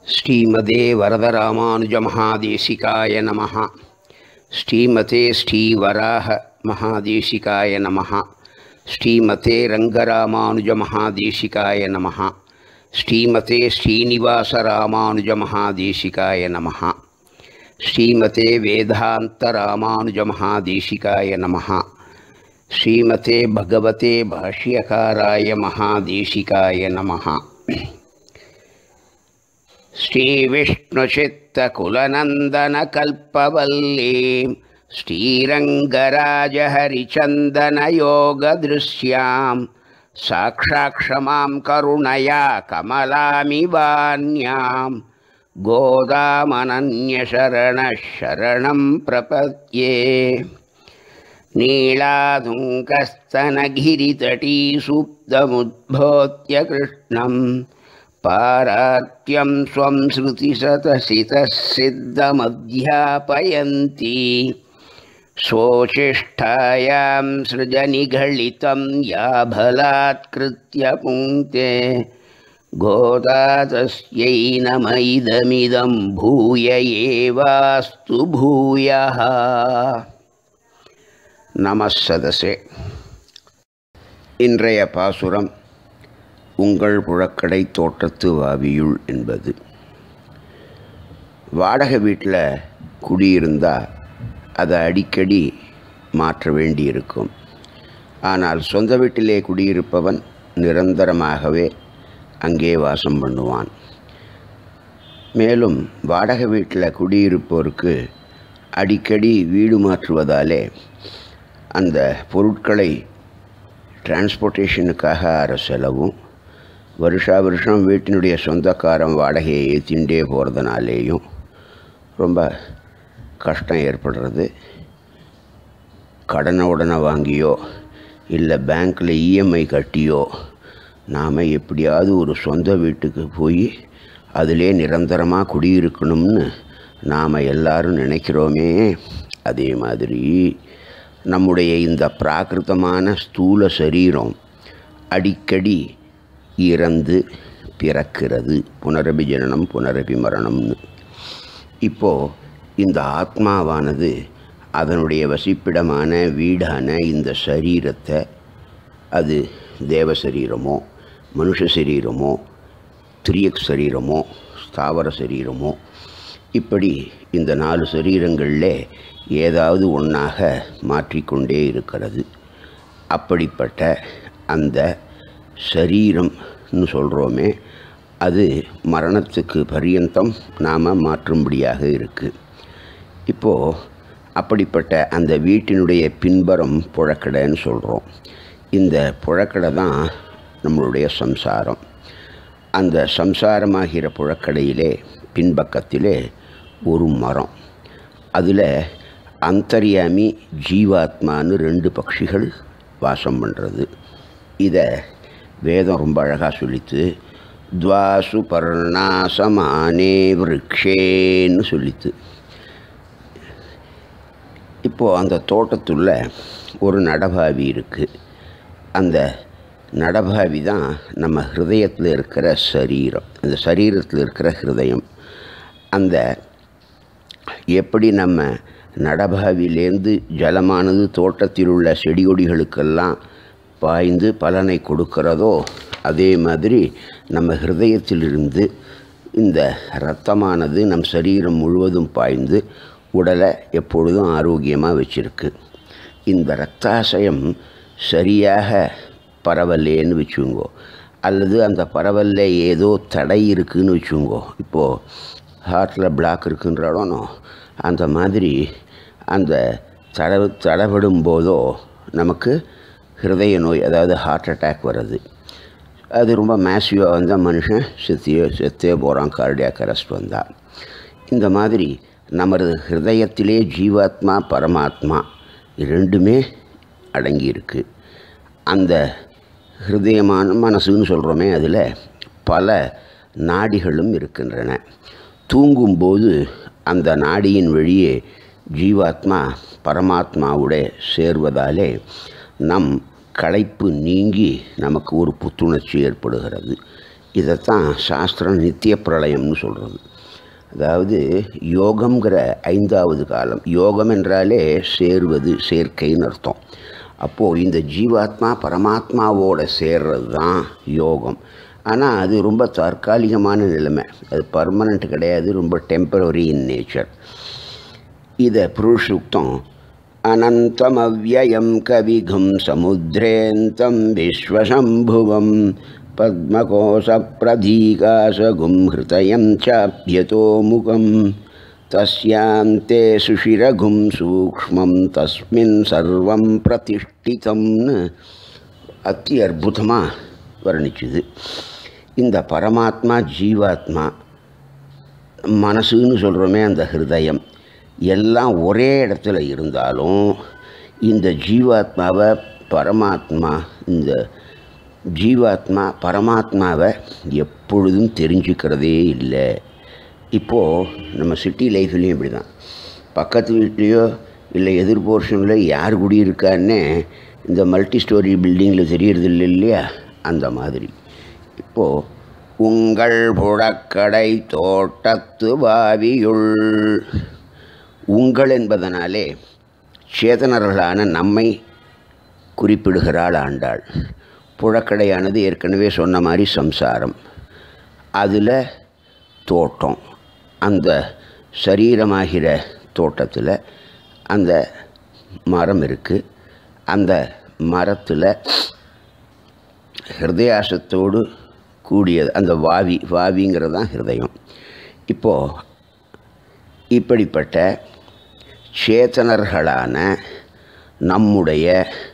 ஸ்ரீமதே வரதராமானுஜமகாதேசிகாய நமः ஸ்ரீமதே ஸ்ரீவராக மகாதேசிகாய நமः ஸ்ரீமதே ரங்கராமானுஜமகாதேசிகாய நமः ஸ்ரீமதே ஸ்ரீனிவாசராமானுஜமகாதேசிகாய நமः ஸ்ரீமதே வேதாந்தராமானுஜமகாதேசிகாய நமः ஸ்ரீமதே பகவதே பாஷ்யகாராய மகாதேசிகாய நமः श्रीविष्णुचित्तकुलनन्दनकल्पवल्लीं श्रीरङ्गराजहरिचन्दनयोगदृश्यां साक्षाक्षमां करुणया कमलामिवान्यां गोदामनन्यशरणः शरणं प्रपद्ये नीलाधुङ्कस्तनगिरितटीसुप्तमुद्भोत्य कृष्णम् पारात्यं स्वं श्रुतिशतसितः सिद्धमध्यापयन्ती स्वोचिष्ठायां सृजनिघलितं या बलात्कृत्य पुङ्क्ते गोदा तस्यै नम इदमिदं भूय एवास्तु भूयः नमः सदसे இன்றைய பாசுரம் உங்கள் புழக்கடை தோட்டத்து வாவியுள் என்பது வாடகை வீட்டில் குடியிருந்தால் அதை அடிக்கடி மாற்ற வேண்டியிருக்கும் ஆனால் சொந்த வீட்டிலே குடியிருப்பவன் நிரந்தரமாகவே அங்கே வாசம் பண்ணுவான் மேலும் வாடகை வீட்டில் குடியிருப்போருக்கு அடிக்கடி வீடு மாற்றுவதாலே அந்த பொருட்களை டிரான்ஸ்போர்ட்டேஷனுக்காக ஆகிற செலவும் வருஷா வருஷம் வீட்டினுடைய சொந்தக்காரன் வாடகையை ஏற்றிண்டே போகிறதுனாலேயும் ரொம்ப கஷ்டம் ஏற்படுறது கடனை உடனே வாங்கியோ இல்லை பேங்க்கில் இஎம்ஐ கட்டியோ நாம் எப்படியாவது ஒரு சொந்த வீட்டுக்கு போய் அதிலே நிரந்தரமாக குடியிருக்கணும்னு நாம் எல்லாரும் நினைக்கிறோமே அதே மாதிரி நம்முடைய இந்த பிராகிருதமான ஸ்தூல சரீரம் அடிக்கடி இறந்து பிறக்கிறது புனரபி ஜனனம் புனரபி மரணம்னு இப்போது இந்த ஆத்மாவானது அதனுடைய வசிப்பிடமான வீடான இந்த சரீரத்தை அது தேவ சரீரமோ மனுஷ சரீரமோ திரியக் சரீரமோ ஸ்தாவர சரீரமோ இப்படி இந்த நாலு சரீரங்களில் ஏதாவது ஒன்றாக மாற்றிக்கொண்டே இருக்கிறது அப்படிப்பட்ட அந்த சரீரம்னு சொல்கிறோமே அது மரணத்துக்கு பரியந்தம் நாம் மாற்றும்படியாக இருக்குது இப்போது அப்படிப்பட்ட அந்த வீட்டினுடைய பின்பறம் புழக்கடைன்னு சொல்கிறோம் இந்த புழக்கடை தான் நம்மளுடைய சம்சாரம் அந்த சம்சாரமாகிற புழக்கடையிலே பின்பக்கத்திலே ஒரு மரம் அதில் அந்தர்யாமி ஜீவாத்மான்னு ரெண்டு பட்சிகள் வாசம் பண்ணுறது இதை வேதம் ரொம்ப அழகாக சொல்லித்து துவாசு பர்ணாசமானே விரக்ஷேன்னு சொல்லித்து இப்போது அந்த தோட்டத்துள்ள ஒரு நடபாவி இருக்குது அந்த நடபாவி தான் நம்ம ஹிருதயத்தில் இருக்கிற சரீரம் அந்த சரீரத்தில் இருக்கிற ஹிருதயம் அந்த எப்படி நம்ம நடபாவிலேருந்து ஜலமானது தோட்டத்தில் உள்ள செடி கொடிகளுக்கெல்லாம் பாய்ந்து பலனை கொடுக்கிறதோ அதே மாதிரி நம்ம ஹிருதயத்திலிருந்து இந்த இரத்தமானது நம் சரீரம் முழுவதும் பாய்ந்து உடலை எப்பொழுதும் ஆரோக்கியமாக வச்சுருக்கு இந்த இரத்தாசயம் சரியாக பரவல்லேன்னு வச்சுங்கோ அல்லது அந்த பரவல்ல ஏதோ தடை இருக்குதுன்னு வச்சுங்கோ இப்போது ஹார்ட்டில் பிளாக் இருக்குன்றாலும் அந்த மாதிரி அந்த தட தடபடும் போதோ நமக்கு ஹிருதய நோய் அதாவது ஹார்ட் அட்டாக் வருது அது ரொம்ப மேசிவாக வந்தால் மனுஷன் செத்தியோ செத்தே போகிறான் கார்டியாக் அரெஸ்ட் வந்தால் இந்த மாதிரி நமது ஹிருதயத்திலே ஜீவாத்மா பரமாத்மா ரெண்டுமே அடங்கியிருக்கு அந்த ஹிருதயமான மனசுன்னு சொல்கிறோமே அதில் பல நாடிகளும் இருக்கின்றன தூங்கும்போது அந்த நாடியின் வழியே ஜீவாத்மா பரமாத்மாவுடைய சேர்வதாலே நம் களைப்பு நீங்கி நமக்கு ஒரு புத்துணர்ச்சி ஏற்படுகிறது இதைத்தான் சாஸ்திரம் நித்திய பிரளயம்னு சொல்கிறது அதாவது யோகம்ங்கிற ஐந்தாவது காலம் யோகம் என்றாலே சேர்வது சேர்க்கைன்னு அர்த்தம் அப்போது இந்த ஜீவாத்மா பரமாத்மாவோட சேர்றது தான் யோகம் ஆனால் அது ரொம்ப தற்காலிகமான நிலைமை அது பர்மனண்ட் கிடையாது ரொம்ப டெம்பரரி இன் நேச்சர் இதை புருஷுக்தம் அனந்தமவ்யயம் கவிகும் சமுத்திரேந்தம் விஸ்வசம்புவம் பத்மகோசப்பிரதீகாசகும் ஹிருதயம் சாப்யதோ முகம் தஸ்யாந்தே சுஷிரகும் சூக்ஷ்மம் தஸ்மின் சர்வம் பிரதிஷ்டிதம்னு அத்தி அற்புதமாக வர்ணிச்சுது இந்த பரமாத்மா ஜீவாத்மா மனசுன்னு சொல்கிறோமே அந்த ஹிருதயம் எல்லாம் ஒரே இடத்துல இருந்தாலும் இந்த ஜீவாத்மாவை பரமாத்மா இந்த ஜீவாத்மா பரமாத்மாவை எப்பொழுதும் தெரிஞ்சுக்கிறதே இல்லை இப்போது நம்ம சிட்டி லைஃப்லேயும் இப்படி தான் பக்கத்து வீட்லேயோ இல்லை எதிர் போர்ஷனில் யார் குடியிருக்கான்னே இந்த மல்டி ஸ்டோரி பில்டிங்கில் தெரியறது இல்லை இல்லையா அந்த மாதிரி இப்போது உங்கள் புழக்கடை தோட்டத்து வாவியுள் உங்கள் என்பதனாலே சேதனர்களான நம்மை குறிப்பிடுகிறாள் ஆண்டாள் புழக்கடையானது ஏற்கனவே சொன்ன மாதிரி சம்சாரம் அதில் தோட்டம் அந்த சரீரமாகிற தோட்டத்தில் அந்த மரம் இருக்குது அந்த மரத்தில் ஹிருதயாசத்தோடு கூடியது அந்த வாவி வாவிங்கிறது தான் ஹிருதயம் இப்போது இப்படிப்பட்ட சேத்தனர்களான நம்முடைய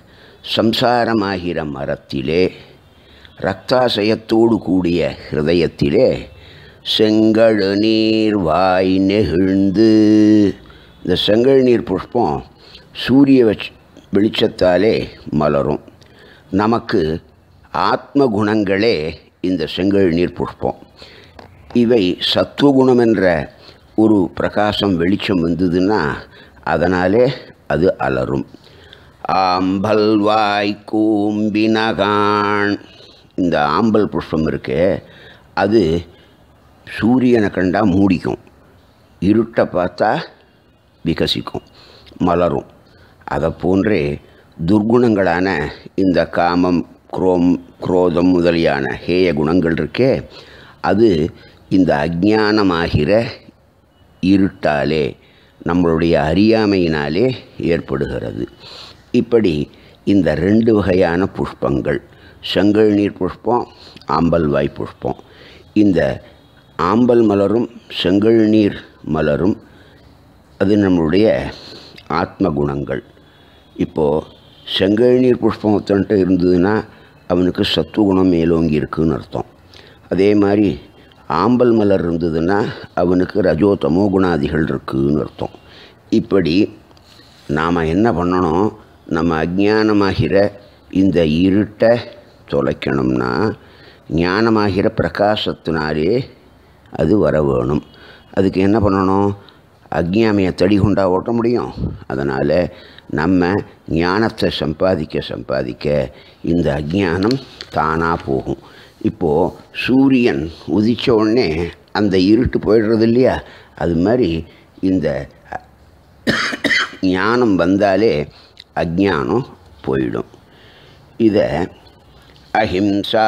சம்சாரமாகிற மரத்திலே ரக்தாசயத்தோடு கூடிய ஹிருதயத்திலே செங்கழு நீர் வாய் நெகிழ்ந்து இந்த செங்கல் நீர் புஷ்பம் சூரிய வச் வெளிச்சத்தாலே மலரும் நமக்கு ஆத்ம குணங்களே இந்த செங்கல் நீர் புஷ்பம் இவை சத்துவகுணம் என்ற ஒரு பிரகாசம் வெளிச்சம் வந்ததுன்னா அதனாலே அது அலரும் ஆம்பல் வாய் கூம்பினகான் இந்த ஆம்பல் புஷ்பம் இருக்கே அது சூரியனை கண்டா மூடிக்கும் இருட்டை பார்த்தா விகசிக்கும் மலரும் அதை போன்றே துர்குணங்களான இந்த காமம் குரோம் குரோதம் முதலியான ஹேய குணங்கள் இருக்கே அது இந்த அஜானமாகிற இருட்டாலே நம்மளுடைய அறியாமையினாலே ஏற்படுகிறது இப்படி இந்த ரெண்டு வகையான புஷ்பங்கள் செங்கல் நீர் புஷ்பம் ஆம்பல்வாய் புஷ்பம் இந்த ஆம்பல் மலரும் செங்கல் நீர் மலரும் அது நம்மளுடைய ஆத்ம குணங்கள் இப்போது செங்கல் நீர் புஷ்பம் ஒருத்தன்ட்டு இருந்ததுன்னா அவனுக்கு சத்துவகுணம் மேலோங்கி இருக்குன்னு அர்த்தம் அதே மாதிரி ஆம்பல் மலர் இருந்ததுன்னா அவனுக்கு ரஜோ தமோ குணாதிகள் இருக்குன்னு அர்த்தம் இப்படி நாம் என்ன பண்ணணும் நம்ம அஜானமாகிற இந்த இருட்டை தொலைக்கணும்னா ஞானமாகிற பிரகாசத்தினாலே அது வர வேணும் அதுக்கு என்ன பண்ணணும் அக்ஞாமையை தடி கொண்டா ஓட்ட முடியும் அதனால் நம்ம ஞானத்தை சம்பாதிக்க சம்பாதிக்க இந்த அஜ்ஞானம் தானாக போகும் இப்போது சூரியன் உதித்த உடனே அந்த இருட்டு போயிடுறது இல்லையா அது மாதிரி இந்த ஞானம் வந்தாலே அஜ்ஞானம் போயிடும் இதை அஹிம்சா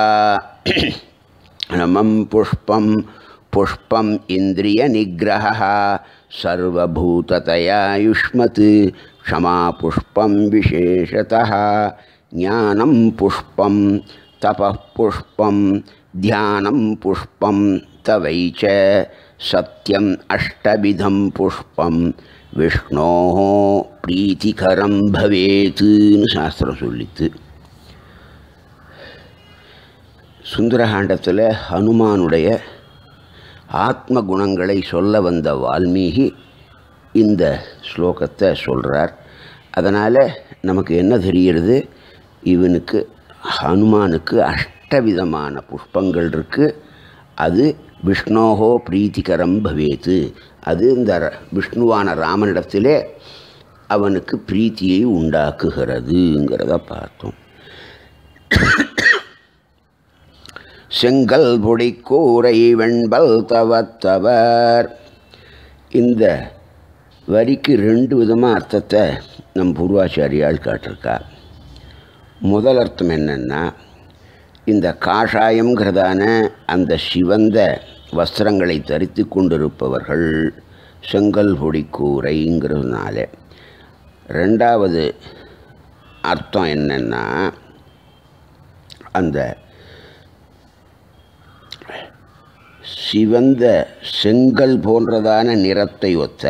நமம் புஷ்பம் புஷ்பம் இந்திரிய நிகிரக சர்வூததயாயுஷ்மத் க்ஷமா புஷ்பம் விசேஷதः ஞானம் புஷ்பம் தபः புஷ்பம் தியானம் புஷ்பம் தவைச்ச சத்தியம் அஷ்டவிதம் புஷ்பம் விஷ்ணோ பிரீத்திகரம் பவேத்துன்னு சாஸ்திரம் சொல்லித்து சுந்தரகாண்டத்தில் ஹனுமானுடைய ஆத்ம குணங்களை சொல்ல வந்த வால்மீகி இந்த ஸ்லோகத்தை சொல்கிறார் அதனால் நமக்கு என்ன தெரிகிறது இவனுக்கு ஹனுமானுக்கு அஷ்டவிதமான புஷ்பங்கள் இருக்குது அது விஷ்ணோகோ பிரீத்திகரம் பவேத்து அது இந்த ர- விஷ்ணுவான ராமனிடத்திலே அவனுக்கு பிரீத்தியை உண்டாக்குகிறதுங்கிறத பார்த்தோம் செங்கல் பொடி கூரை வெண்பல் தவத்தவர் இந்த வரிக்கு ரெண்டு விதமாக அர்த்தத்தை நம் பூர்வாச்சாரியால் காட்டிருக்கா முதல் அர்த்தம் என்னென்னா இந்த காஷாயங்கிறதான அந்த சிவந்த வஸ்திரங்களை தரித்து கொண்டிருப்பவர்கள் செங்கல் பொடி கூரைங்கிறதுனால ரெண்டாவது அர்த்தம் என்னென்னா அந்த சிவந்த செங்கல் போன்றதான நிறத்தை ஒத்த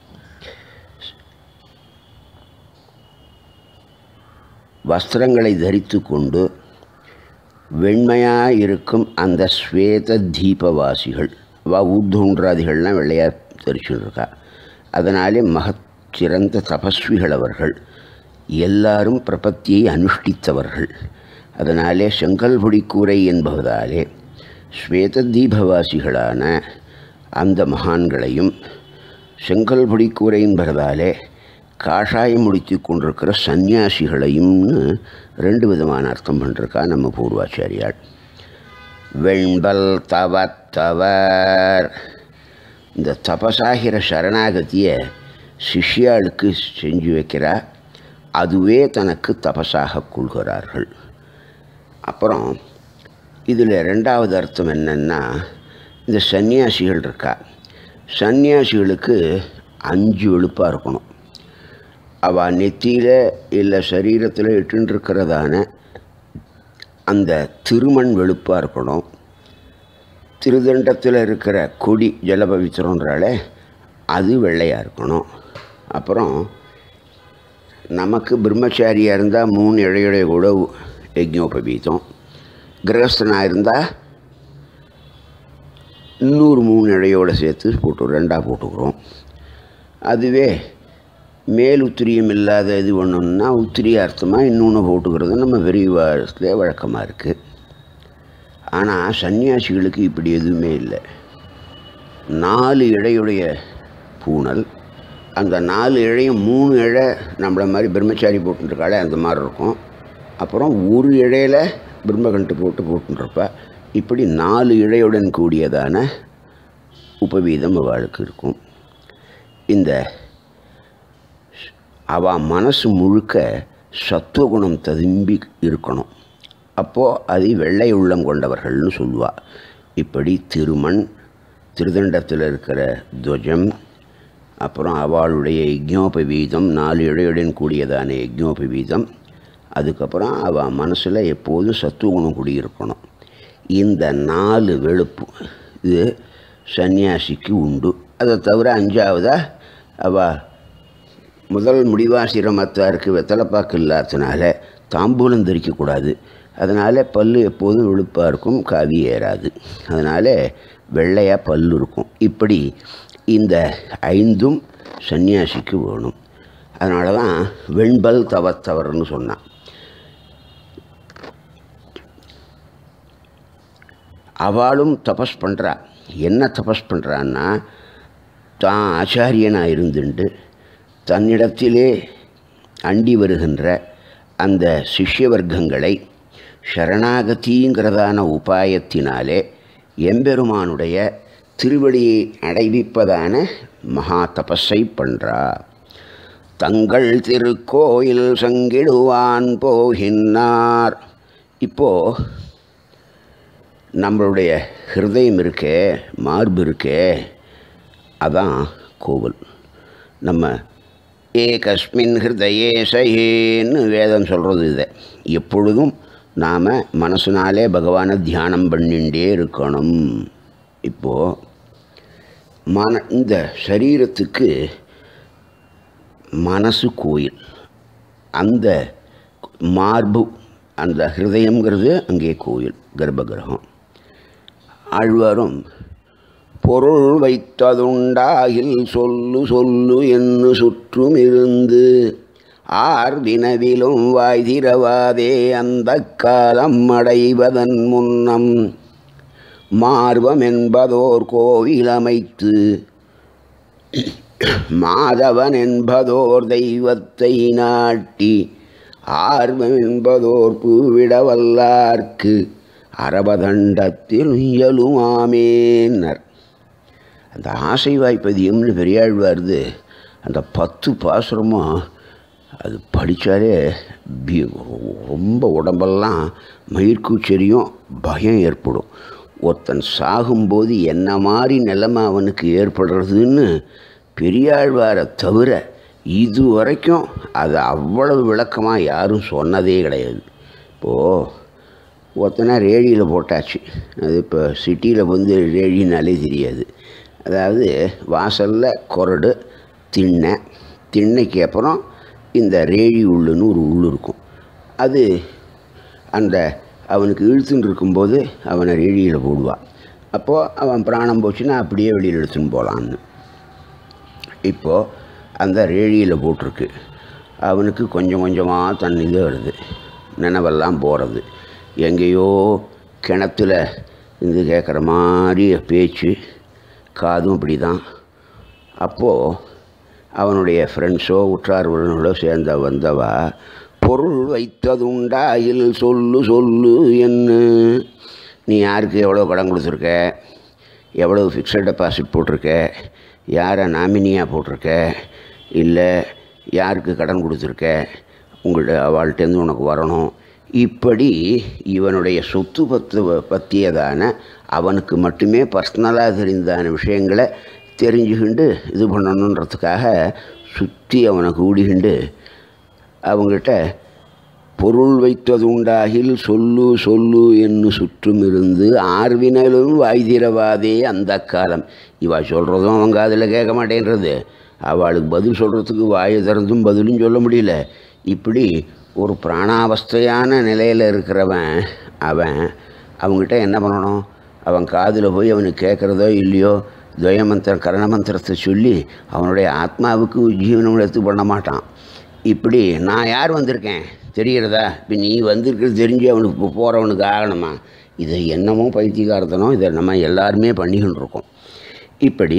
வஸ்திரங்களை தரித்து கொண்டு வெண்மையாக இருக்கும் அந்த ஸ்வேத தீபவாசிகள் வா ஊர்தோன்றாதிகள்லாம் வெள்ளையாக தரிச்சுன்னு இருக்கா அதனாலே மகச் சிறந்த தபஸ்விகள் அவர்கள் எல்லாரும் பிரபத்தியை அனுஷ்டித்தவர்கள் அதனாலே செங்கல்பொடி கூரை என்பதாலே ஸ்வேத தீபவாசிகளான அந்த மகான்களையும் செங்கல்பொடி கூரை என்பதாலே காஷாயம் முடித்து கொண்டிருக்கிற சந்நியாசிகளையும்னு ரெண்டு விதமான அர்த்தம் பண்ணிருக்கா நம்ம பூர்வாச்சாரியால் வெண்பல் தவத்தவர் இந்த தபசாகிற சரணாகதியை சிஷ்யாளுக்கு செஞ்சு வைக்கிறா அதுவே தனக்கு தபசாக கொள்கிறார்கள் அப்புறம் இதில் ரெண்டாவது அர்த்தம் என்னென்னா இந்த சன்னியாசிகள் இருக்கா சன்னியாசிகளுக்கு அஞ்சு வெளுப்பாக இருக்கணும் அவள் நெத்தியில் இல்லை சரீரத்தில் இட்டுருக்கிறதான அந்த திருமண் வெளுப்பாக இருக்கணும் திருதண்டத்தில் இருக்கிற கொடி ஜலபவித்திரன்றால அது வெள்ளையாக இருக்கணும் அப்புறம் நமக்கு பிரம்மச்சாரியாக இருந்தால் மூணு இழையுடைய கூட யஜ்ஞோபவீதம் கிரகஸ்தனாக இருந்தால் இன்னொரு மூணு இழையோடு சேர்த்து போட்டு ரெண்டாக போட்டுக்கிறோம் அதுவே மேல் உத்திரியம் இல்லாத இது ஒன்றுன்னா உத்திரிய அர்த்தமாக இன்னொன்று போட்டுக்கிறது நம்ம விரிவாரத்தில் வழக்கமாக இருக்குது ஆனால் சன்னியாசிகளுக்கு இப்படி எதுவுமே இல்லை நாலு இழையுடைய பூனல் அந்த நாலு இழையும் மூணு இழை நம்மளை மாதிரி பிரம்மச்சாரி போட்டுருக்காளே அந்த மாதிரி இருக்கும் அப்புறம் ஒரு இழையில் பிரம்மகண்டு போட்டு போட்டுருப்பா இப்படி நாலு இழையுடன் கூடியதான உபவீதம் அவளுக்கு இருக்கும் இந்த அவள் மனசு முழுக்க சத்துவகுணம் ததும்பி இருக்கணும் அப்போது அது வெள்ளை உள்ளம் கொண்டவர்கள்னு சொல்லுவாள் இப்படி திருமண் திருதண்டத்தில் இருக்கிற துவஜம் அப்புறம் அவளுடைய யஜ்ஞோபவீதம் நாலு இழையுடன் கூடியதான யஜ்ஞோபவீதம் அதுக்கப்புறம் அவள் மனசில் எப்போதும் சத்துவகுணம் குடியிருக்கணும் இந்த நாலு வெளுப்பு இது சன்னியாசிக்கு உண்டு அதை தவிர அஞ்சாவதாக அவள் முதல் முடிவாசிரமத்தாருக்கு வெத்தலைப்பாக்கு இல்லாததுனால தாம்பூலம் தரிக்கக்கூடாது அதனால் பல் எப்போதும் வெளுப்பாக இருக்கும் காவி ஏறாது அதனால் வெள்ளையாக பல் இருக்கும் இப்படி இந்த ஐந்தும் சன்னியாசிக்கு வேணும் அதனால தான் வெண்பல் தவத்தவர்னு சொன்னான் அவளும் தபஸ் பண்ணுறா என்ன தபஸ் பண்ணுறான்னா தான் ஆச்சாரியனாக இருந்துண்டு தன்னிடத்திலே அண்டி வருகின்ற அந்த சிஷ்ய வர்க்கங்களை சரணாகதிங்கிறதான உபாயத்தினாலே எம்பெருமானுடைய திருவடியை அடைவிப்பதான மகா தபஸை பண்ணுறா தங்கள் திருக்கோயில் சங்கிடுவான் போகின்றார் இப்போது நம்மளுடைய ஹிருதயம் இருக்கே மார்பு இருக்கே அதான் கோவில் நம்ம ஏகஸ்மின் ஹிருதயே சயேன்னு வேதம் சொல்கிறது இதை எப்பொழுதும் நாம் மனசுனாலே பகவானை தியானம் பண்ணிகிட்டே இருக்கணும் இப்போது மன இந்த சரீரத்துக்கு மனசு கோயில் அந்த மார்பு அந்த ஹிருதயங்கிறது அங்கே கோயில் கர்ப்பகிரகம் ஆழ்வாரும் பொருள் வைத்ததுண்டாகில் சொல்லு சொல்லு என்று சுற்றும் இருந்து ஆர் வினவிலும் வாய் திரவாதே அந்த காலம் அடைவதன் முன்னம் மார்பம் என்பதோர் கோவில் அமைத்து மாதவன் என்பதோர் தெய்வத்தை நாட்டி ஆர்வம் என்பதோர் பூவிட வல்லார்க்கு அரபதண்டத்தில் இயலுமாமேன்னர் அந்த ஆசை வாய்ப்பதியம்னு பெரியாழ்வாருது அந்த பத்து பாசுரமும் அது படித்தாலே பி- ரொம்ப உடம்பெல்லாம் மயிர்கூச்சரியும் பயம் ஏற்படும் ஒருத்தன் சாகும்போது என்ன மாதிரி நிலைமை அவனுக்கு ஏற்படுறதுன்னு பெரியாழ்வாரை தவிர இது வரைக்கும் அது அவ்வளவு விளக்கமாக யாரும் சொன்னதே கிடையாது இப்போது ஒருத்தனை ரேடியில் போட்டாச்சு அது இப்போ சிட்டியில் வந்து ரேடினாலே தெரியாது அதாவது வாசலில் கொரடு திண்ணை திண்ணைக்கு அப்புறம் இந்த ரேழி உள்ளுன்னு ஒரு உள் இருக்கும் அது அந்த அவனுக்கு இழுத்துன்னு இருக்கும்போது அவனை ரேழியில் போடுவான் அப்போது அவன் பிராணம் போச்சுன்னா அப்படியே வெளியில் எடுத்துன்னு போகலான்னு இப்போது அந்த ரேழியில் போட்டிருக்கு அவனுக்கு கொஞ்சம் கொஞ்சமாக தன் இது வருது நினைவெல்லாம் போகிறது எங்கேயோ கிணத்துல இது கேட்குற மாதிரி பேச்சு காதும் அப்படி தான் அப்போது அவனுடைய ஃப்ரெண்ட்ஸோ உற்றார் உறவினர்களோ சேர்ந்த வந்தவா பொருள் வைத்ததுண்டாயில் சொல்லு சொல்லு என்ன நீ யாருக்கு எவ்வளோ கடன் கொடுத்துருக்க எவ்வளோ ஃபிக்ஸட் டெபாசிட் போட்டிருக்க யாரை நாமினியாக போட்டிருக்க இல்லை யாருக்கு கடன் கொடுத்துருக்க உங்கள்கிட்ட அவள்கிட்டேருந்து உனக்கு வரணும் இப்படி இவனுடைய சொத்து பத்து பற்றியதான அவனுக்கு மட்டுமே பர்சனலாக தெரிந்தான விஷயங்களை தெரிஞ்சுக்கிண்டு இது பண்ணணுன்றதுக்காக சுற்றி அவனை கூடிக்கிண்டு அவங்ககிட்ட பொருள் வைத்தது உண்டாகில் சொல்லு சொல்லு என்று சுற்றும் இருந்து ஆர்வினலும் வாய்திரவாதே அந்த காலம் இவா சொல்கிறதும் அவங்க அதில் கேட்க மாட்டேன்றது அவளுக்கு பதில் சொல்கிறதுக்கு வாயை திறந்தும் பதிலும் சொல்ல முடியல இப்படி ஒரு பிராணாவஸ்தையான நிலையில் இருக்கிறவன் அவன் அவங்ககிட்ட என்ன பண்ணணும் அவன் காதில் போய் அவனுக்கு கேட்குறதோ இல்லையோ துவயமந்திரம் கரணமந்திரத்தை சொல்லி அவனுடைய ஆத்மாவுக்கு ஜீவனம் எடுத்து பண்ண மாட்டான் இப்படி நான் யார் வந்திருக்கேன் தெரிகிறதா இப்போ நீ வந்திருக்கிறது தெரிஞ்சு அவனுக்கு இப்போ போகிறவனுக்கு ஆகணுமா இதை என்னமோ பைத்தியகாரத்தனம் இதை நம்ம எல்லாருமே பண்ணிக்கிட்டு இருக்கோம் இப்படி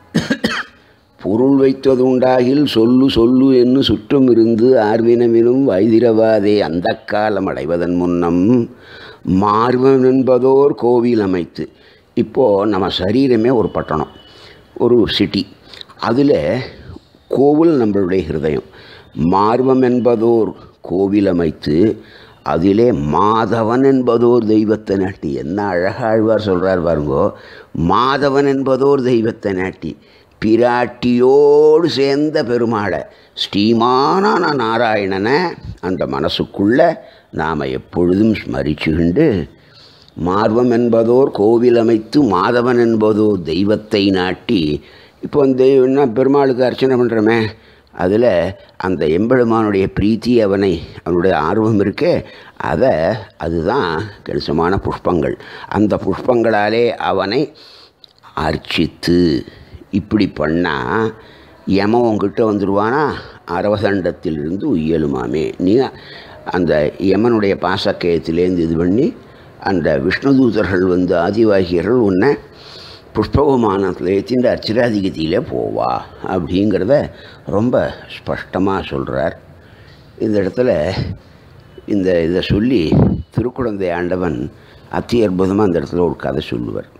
பொருள் வைத்தது உண்டாகில் சொல்லு சொல்லு என்று சுற்றம் இருந்து ஆர்வினமினும் வைதிரவாதே அந்த காலம் அடைவதன் முன்னம் மார்வம் என்பதோர் கோவில் அமைத்து இப்போது நம்ம சரீரமே ஒரு பட்டணம் ஒரு சிட்டி அதில் கோவில் நம்மளுடைய ஹிருதயம் மார்வம் என்பதோர் கோவில் அமைத்து அதிலே மாதவன் என்பதோர் தெய்வத்தை நாட்டி என்ன அழகாழ்வார் சொல்கிறார் பாருங்கோ மாதவன் என்பதோர் தெய்வத்தை நாட்டி பிராட்டியோடு சேர்ந்த பெருமாளை ஸ்ரீமானான நாராயணனை அந்த மனசுக்குள்ள நாம் எப்பொழுதும் ஸ்மரிச்சுக்கிண்டு மார்வம் என்பதோர் கோவில் அமைத்து மாதவன் என்பதோர் தெய்வத்தை நாட்டி இப்போ அந்த என்ன பெருமாளுக்கு அர்ச்சனை பண்ணுறோமே அதில் அந்த எம்பெருமானுடைய பிரீத்தி அவனை அவனுடைய ஆர்வம் இருக்கே அதை அதுதான் கணிசமான புஷ்பங்கள் அந்த புஷ்பங்களாலே அவனை அர்ச்சித்து இப்படி பண்ணால் யமன் உங்ககிட்ட வந்துடுவானா அரவசண்டத்திலிருந்து உய்யலுமாமே நீ அந்த யமனுடைய பாசக்கயத்திலேருந்து இது பண்ணி அந்த விஷ்ணுதூதர்கள் வந்து ஆதிவாகியர்கள் உன்னை புஷ்பவிமானத்தில் ஏற்றின்ற அர்ச்சிராதிகதியில் போவா அப்படிங்கிறத ரொம்ப ஸ்பஷ்டமாக சொல்கிறார் இந்த இடத்துல இந்த இதை சொல்லி திருக்குழந்தை ஆண்டவன் அத்தி அற்புதமாக அந்த இடத்துல ஒரு கதை சொல்லுவார்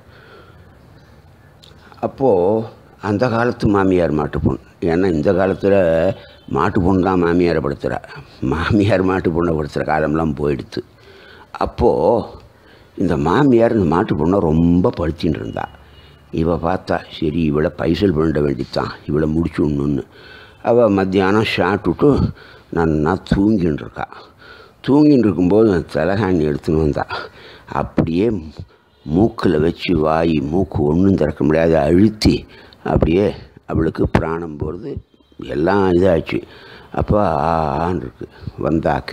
அப்போது அந்த காலத்து மாமியார் மாட்டு பொண்ணு ஏன்னா இந்த காலத்தில் மாட்டு பொண்ணு தான் மாமியாரை படுத்துகிறா மாமியார் மாட்டு பொண்ணை படுத்துகிற காலம்லாம் போயிடுத்து அப்போது இந்த மாமியார் இந்த மாட்டு பொண்ணை ரொம்ப படுத்தின்னு இருந்தா இவ பார்த்தா சரி இவளை பைசல் பண்ணிட வேண்டித்தான் இவளை முடிச்சுடணுன்னு அவள் மத்தியானம் ஷாட் விட்டு நன்னா தூங்கின்னு இருக்கா தூங்கின்னு இருக்கும்போது தலகாணி எடுத்துன்னு வந்தா அப்படியே மூக்கில் வச்சு வாய் மூக்கு ஒன்றும் திறக்க முடியாத அழுத்தி அப்படியே அவளுக்கு பிராணம் போகிறது எல்லாம் இதாச்சு அப்போ ஆன்னு இருக்கு வந்தாக்க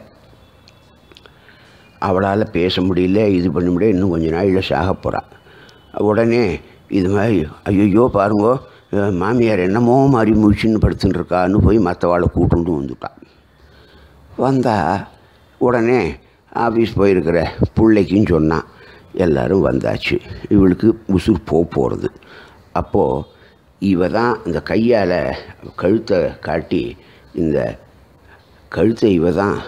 அவளால் பேச முடியல இது பண்ண முடியல இன்னும் கொஞ்ச நாளில் சாக போகிறா உடனே இது மாதிரி ஐயோ பாருங்கோ அஹ் மாமியார் என்னமோ மாதிரி முழிச்சுன்னு படுத்துன்னு இருக்கான்னு போய் மற்றவாளை கூட்டுண்டு வந்துட்டான் வந்தா உடனே ஆஃபீஸ் போயிருக்கிற பிள்ளைக்கும் சொன்னான் எல்லாரும் வந்தாச்சு இவளுக்கு உசுர் போக போகிறது அப்போது இவ தான் இந்த கையால் கழுத்தை காட்டி இந்த கழுத்தை இவ தான்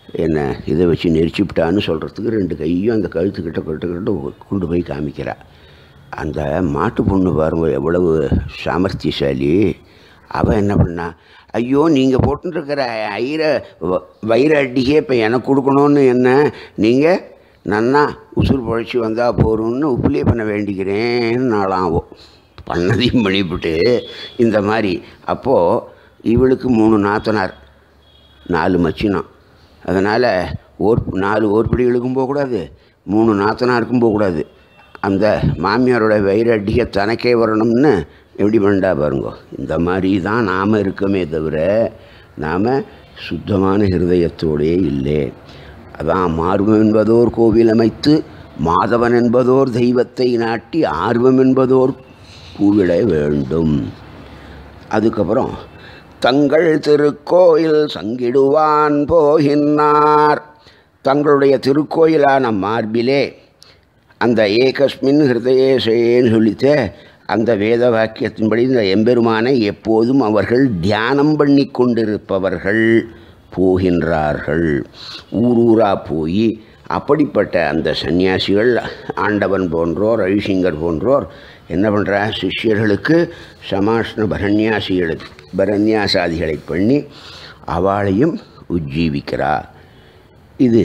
என்ன இதை வச்சு நெரிச்சுவிட்டான்னு சொல்கிறதுக்கு ரெண்டு கையும் அந்த கழுத்துக்கிட்ட கட்டுக்கிட்ட கொண்டு போய் காமிக்கிறா அந்த மாட்டு பொண்ணு பாருங்க எவ்வளவு சாமர்த்தியசாலி அவன் என்ன பண்ணா ஐயோ நீங்கள் போட்டுருக்கிற ஐர வ- வைர அட்டிக்கே இப்போ எனக்கு கொடுக்கணும்னு என்ன நீங்கள் நன்னா உசுர் பொழைச்சி வந்தால் போகிறோம்னு உப்புலே பண்ண வேண்டிக்கிறேன்னு நாளாகும் பண்ணதையும் பண்ணிவிட்டு இந்த மாதிரி அப்போது இவளுக்கு மூணு நாத்தனார் நாலு மச்சினம் அதனால் ஓர் நாலு ஓர்படிகளுக்கும் போகக்கூடாது மூணு நாத்தனாருக்கும் போகக்கூடாது அந்த மாமியாரோட வயிறு அடிக்க தனக்கே வரணும்னு எப்படி பண்ணா பாருங்க இந்த மாதிரி தான் நாம் இருக்கமே தவிர நாம் சுத்தமான ஹிருதயத்தோடே இல்லை அதான் மார்வம் என்பதோர் கோவில் அமைத்து மாதவன் என்பதோர் தெய்வத்தை நாட்டி ஆர்வம் என்பதோர் பூவிட வேண்டும் அதுக்கப்புறம் தங்கள் திருக்கோயில் சங்கிடுவான் போகின்றார் தங்களுடைய திருக்கோயிலான மார்பிலே அந்த ஏகஸ்மின் ஹிருதயேசேன்னு சொல்லித்த அந்த வேத வாக்கியத்தின்படி இந்த எம்பெருமானை எப்போதும் அவர்கள் தியானம் பண்ணி கொண்டிருப்பவர்கள் போகின்றார்கள் ஊர் ஊரா போய் அப்படிப்பட்ட அந்த சன்னியாசிகள் ஆண்டவன் போன்றோர் ரவிசிங்கர் போன்றோர் என்ன பண்ணுறா சிஷ்யர்களுக்கு சமாஷ்ண பரண்யாசிகளை பரண்யாசாதிகளை பண்ணி அவளையும் உஜ்ஜீவிக்கிறார் இது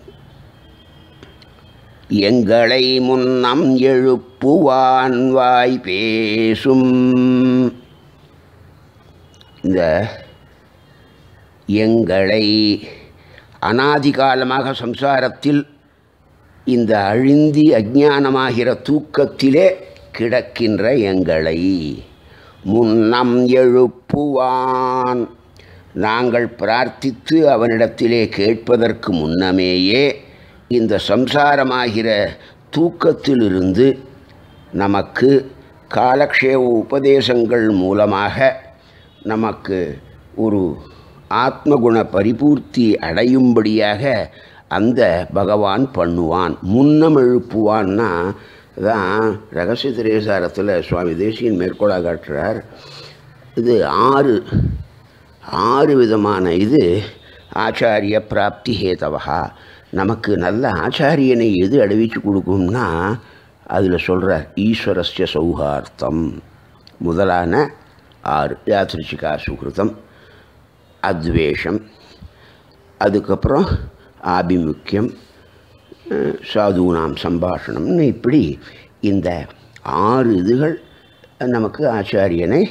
எங்களை முன்னம் எழுப்புவான் வாய் பேசும் இந்த எங்களை அனாதி காலமாக சம்சாரத்தில் இந்த அழிந்தி அஜானமாகிற தூக்கத்திலே கிடக்கின்ற எங்களை முன்னம் எழுப்புவான் நாங்கள் பிரார்த்தித்து அவனிடத்திலே கேட்பதற்கு முன்னமேயே இந்த சம்சாரமாகிற தூக்கத்திலிருந்து நமக்கு காலக்ஷேப உபதேசங்கள் மூலமாக நமக்கு ஒரு ஆத்மகுண பரிபூர்த்தி அடையும்படியாக அந்த பகவான் பண்ணுவான் முன்னம் எழுப்புவான்னா தான் ரகசிய திரேசாரத்தில் சுவாமி தேசியன் மேற்கோளாக காட்டுறார் இது ஆறு ஆறு விதமான இது ஆச்சாரிய பிராப்தி ஹேதவா நமக்கு நல்ல ஆச்சாரியனை எது அடைவிச்சு கொடுக்கும்னா அதில் சொல்கிறார் ஈஸ்வரஸ்ய சௌஹார்த்தம் முதலான ஆறு யாத்ரிச்சிகா சுகிருதம் அத்வேஷம் அதுக்கப்புறம் ஆபிமுக்கியம் அஹ், சாதுனாம் சம்பாஷணம்னு இப்படி இந்த ஆறு இதுகள் நமக்கு ஆச்சாரியனை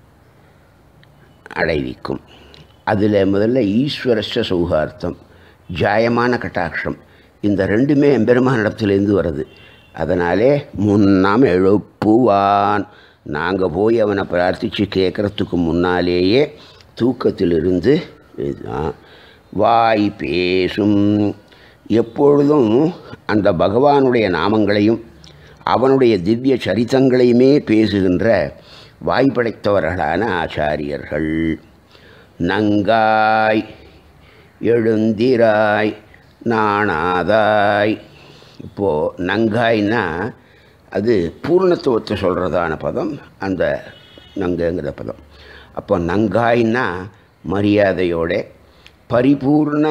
அடைவிக்கும் அதில் முதல்ல ஈஸ்வரஸ்ய சௌஹார்த்தம் ஜாயமான கட்டாட்சம் இந்த ரெண்டுமே எம்பெருமானிடத்துலேருந்து வருது அதனாலே முன்னாம் எழுப்புவான் நாங்கள் போய் அவனை பிரார்த்தித்து கேட்குறதுக்கு முன்னாலேயே தூக்கத்திலிருந்து இதுதான் வாய் பேசும் எப்பொழுதும் அந்த பகவானுடைய நாமங்களையும் அவனுடைய திவ்ய சரித்தங்களையுமே பேசுகின்ற வாய் படைத்தவர்களான ஆச்சாரியர்கள் நங்காய் எழுந்திராய் நாணாதாய் இப்போது நங்காய்னா அது பூர்ணத்துவத்தை சொல்கிறதான பதம் அந்த நங்கங்கிற பதம் அப்போ நங்காய்னா மரியாதையோட பரிபூர்ண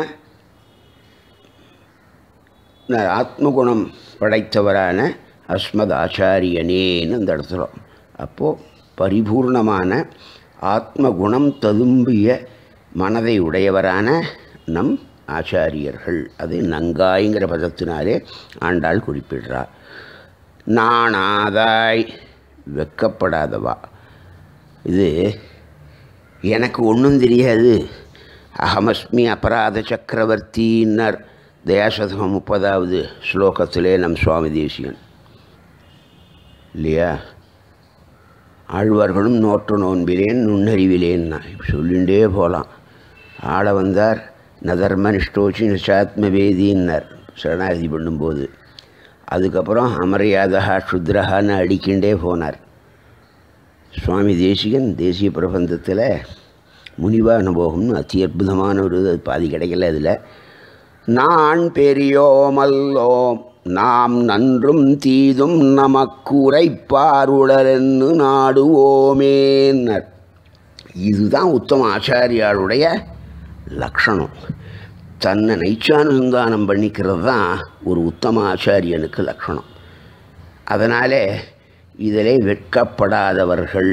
ந- ஆத்மகுணம் படைத்தவரான அஸ்மத் ஆச்சாரியனேன்னு அந்த இடத்துல அப்போது பரிபூர்ணமான ஆத்மகுணம் ததும்பிய மனதை உடையவரான நம் ஆச்சாரியர்கள் அது நங்காய்ங்கிற பதத்தினாலே ஆண்டாள் குறிப்பிடுறார் நாணாதாய் வெக்கப்படாதவா இது எனக்கு ஒன்றும் தெரியாது அகமஸ்மி அபராத சக்கரவர்த்தின்னர் தயாசதம் முப்பதாவது ஸ்லோகத்திலே நம் சுவாமி தேசியன் இல்லையா ஆழ்வார்களும் நோற்று நோன்பிலேன் நுண்ணறிவிலேன்னா இப்படி சொல்லிகிட்டே போகலாம் ஆள வந்தார் நதர்ம நிஷ்டோச்சி நிஷாத்மவேதின்னர் சரணாகதி பண்ணும்போது அதுக்கப்புறம் அமரியாதா க்ஷுத்ரஹான்னு அடிக்கின்றே போனார் சுவாமி தேசிகன் தேசிய பிரபந்தத்தில் முனிவா அனுபவம்னு அதி அற்புதமான ஒரு இது, அது பாதி கிடைக்கல அதில் நான் பெரியோமல்லோம் நாம் நன்றும் தீதும் நமக்குரைப்பாருளரென்னு நாடுவோமேன்னர் இதுதான் உத்தம ஆச்சாரியாளுடைய லக்ஷணம் தன்னை நைச்சானுசந்தானம் பண்ணிக்கிறது தான் ஒரு உத்தம ஆச்சாரியனுக்கு லட்சணம் அதனாலே இதிலே வெட்கப்படாதவர்கள்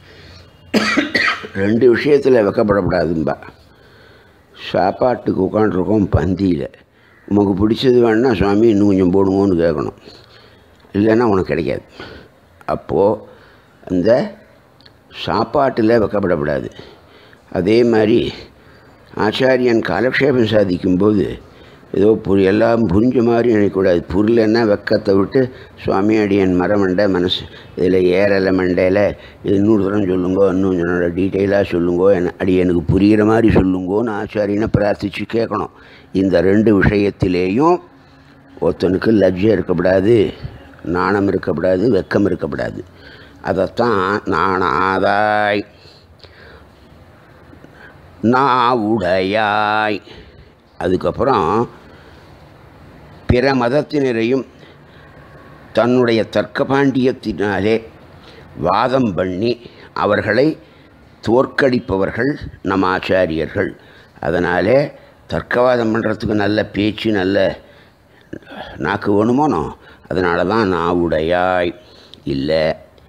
ரெண்டு விஷயத்தில் வெட்கப்படக்கூடாதும்பா சாப்பாட்டுக்கு உட்காண்ட்ருக்கோம் பந்தியில் உமக்கு பிடிச்சது வேணுன்னா சுவாமி இன்னும் கொஞ்சம் போடுங்கன்னு கேட்கணும் இல்லைன்னா உனக்கு கிடைக்காது அப்போது அந்த சாப்பாட்டில் வெக்கப்படக்கூடாது அதே மாதிரி ஆச்சாரியன் காலக்ஷேபம் சாதிக்கும்போது ஏதோ புரி எல்லாம் புரிஞ்ச மாதிரி நினைக்கக்கூடாது புரியலன்னா வெக்கத்தை விட்டு சுவாமி அடியன் மரமண்டை மனசு இதில் ஏறலை மண்டையில் இது இன்னொரு தரம் சொல்லுங்கோ இன்னும் கொஞ்சம் டீட்டெயிலாக சொல்லுங்கோ என்ன அடி எனக்கு புரிகிற மாதிரி சொல்லுங்கோன்னு ஆச்சாரியனை பிரார்த்திச்சு கேட்கணும் இந்த ரெண்டு விஷயத்திலேயும் ஒருத்தனுக்கு லஜ்ஜை இருக்கக்கூடாது நாணம் இருக்கக்கூடாது வெக்கம் இருக்கக்கூடாது அதைத்தான் நாணாதாய் நாவுடையாய் அதுக்கப்புறம் பிற மதத்தினரையும் தன்னுடைய தர்க்க பாண்டியத்தினாலே வாதம் பண்ணி அவர்களை தோற்கடிப்பவர்கள் நம் ஆச்சாரியர்கள் அதனாலே தர்க்கவாதம் பண்ணுறதுக்கு நல்ல பேச்சு நல்ல நாக்கு வேணுமோனோ அதனால தான் நாவுடையாய் இல்லை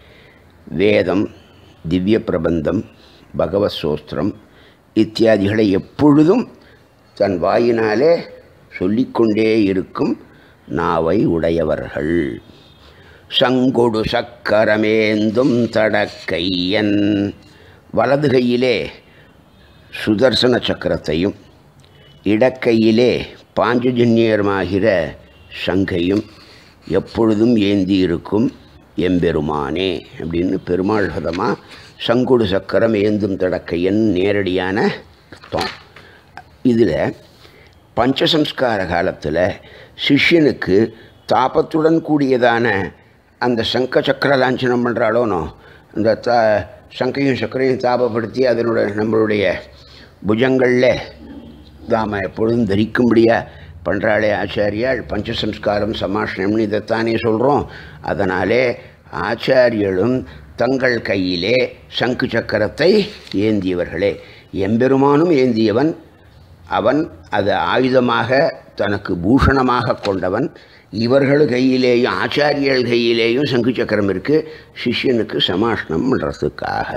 வேதம் திவ்ய பிரபந்தம் பகவத் சோஸ்திரம் இத்தியாதிகளை எப்பொழுதும் தன் வாயினாலே சொல்லிக்கொண்டே இருக்கும் நாவை உடையவர்கள் சங்கொடு சக்கரமேந்தும் தடக்கையன் வலது கையிலே சுதர்சன சக்கரத்தையும் இடக்கையிலே பாஞ்சஜன்யமாகிற சங்கையும் எப்பொழுதும் ஏந்தி இருக்கும் எம்பெருமானே அப்படின்னு பெருமாள் பதமாக சங்குடு சக்கரம் ஏந்தும் தடக்கையன் நேரடியான அர்த்தம் இதில் பஞ்சசம்ஸ்கார காலத்தில் சிஷ்யனுக்கு தாபத்துடன் கூடியதான அந்த சங்க சக்கர லாஞ்சனம் பண்ணுறாளோனோ அந்த தா சங்கையும் சக்கரையும் தாபப்படுத்தி அதனுடைய நம்மளுடைய புஜங்களில் தாம எப்பொழுதும் தரிக்கும்படியாக பண்ணுறாளே ஆச்சாரியால் பஞ்சசம்ஸ்காரம் சமாஷ்ணம்னு இதைத்தானே சொல்கிறோம் அதனாலே ஆச்சாரியர்களும் தங்கள் கையிலே சங்கு சக்கரத்தை ஏந்தியவர்களே எம்பெருமானும் ஏந்தியவன் அவன் அது ஆயுதமாக தனக்கு பூஷணமாக கொண்டவன் இவர்கள் கையிலேயும் ஆச்சாரியர்கள் கையிலேயும் சங்கு சக்கரம் இருக்குது சிஷ்யனுக்கு சமாஷ்ணம் பண்ணுறதுக்காக